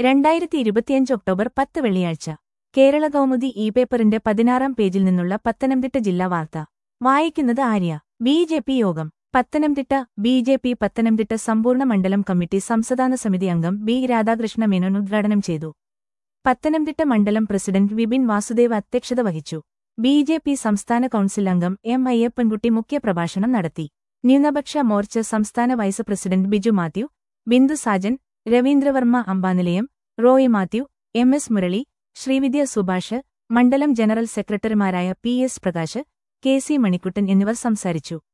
രണ്ടായിരത്തി ഇരുപത്തിയഞ്ച് ഒക്ടോബർ പത്ത് വെള്ളിയാഴ്ച കേരള കൗമുദി ഇ പേപ്പറിന്റെ പതിനാറാം പേജിൽ നിന്നുള്ള പത്തനംതിട്ട ജില്ലാ വാർത്ത വായിക്കുന്നത് ആര്യ ബി ജെ പി യോഗം Pathanamthitta B J P Pathanamthitta സമ്പൂർണ്ണ മണ്ഡലം കമ്മിറ്റി സംസദാന സമിതി അംഗം ബി രാധാകൃഷ്ണ മേനോൻ ഉദ്ഘാടനം ചെയ്തു പത്തനംതിട്ട മണ്ഡലം പ്രസിഡന്റ് വിപിൻ വാസുദേവ് അധ്യക്ഷത വഹിച്ചു ബി ജെ പി സംസ്ഥാന കൌൺസിൽ അംഗം എം അയ്യപ്പൻകുട്ടി മുഖ്യപ്രഭാഷണം നടത്തി ന്യൂനപക്ഷ മോർച്ച സംസ്ഥാന vice president Biju Mathew Bindu Sajan Raveendravarma Ambanilayam Roy Mathew M S Murali Sreevidya Subhash മണ്ഡലം ജനറൽ സെക്രട്ടറിമാരായ P S Prakash K C Manikuttan എന്നിവർ സംസാരിച്ചു